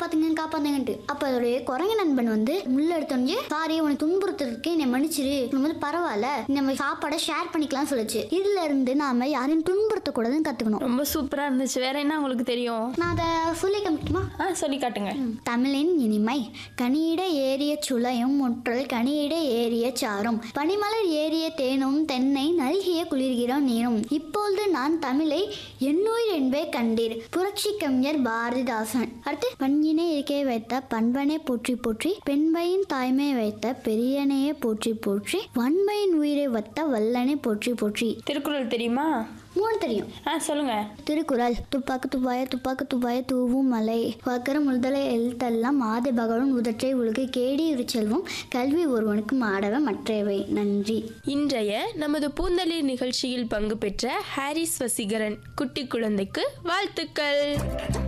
காப்பாத்துங்க காப்பாத்துங்கன்ட்டு அப்ப அதோடைய குரங்கு நண்பன் வந்து முள்ள எடுத்தோடனே சாரி உனக்கு துன்புறுத்துறதுக்கு என்னை மன்னிச்சிரு நம்ம வந்து பரவாயில்ல நம்ம சாப்பாடை ஷேர் பண்ணிக்கலாம் சொல்லுச்சு இதுல இருந்து நாம யாரையும் துன்புறுத்த கூடாதுன்னு கத்துக்கணும் ரொம்ப சூப்பரா இருந்துச்சு வேற என்ன உங்களுக்கு தெரியும் நான் அதை சொல்லி காமிக்குமா ஆ சொல்லி காட்டுங்க தமிழின் இனிமை கனியிட ஏறிய சுளையும் முற்றல் கனியிட ஏறிய சாரும் பனிமலர் ஏறிய தேனும் தென்னை நல்கிய குளிர்கிறோம் நீரும் இப்பொழுது நான் தமிழை என்னுயிர் என்பே கண்டீர் புரட்சி கவிஞர் பாரதிதாசன் அடுத்து பஞ்சினை இருக்கே வைத்த பண்பனை போற்றி போற்றி பெண்பையின் தாய்மை வைத்த பெரியனையே போற்றி போற்றி வன்மையின் உயிரை வைத்த வல்லனை போற்றி போற்றி திருக்குறள் தெரியுமா மூணு தெரியும் ஆ சொல்லுங்க திருக்குறள் துப்பாக்கு துப்பாய துப்பாக்கு துப்பாய தூவும் மலை வக்கர முதலை எழுத்தெல்லாம் ஆதி பகவன் உதற்றை உலகு கேடி ஒரு செல்வம் கல்வி ஒருவனுக்கு மாடவ மற்றவை நன்றி இன்றைய நமது பூந்தளிர் நிகழ்ச்சியில் பங்கு பெற்ற ஹாரிஸ் வசீகரன் குட்டி குழந்தைக்கு வாழ்த்துக்கள்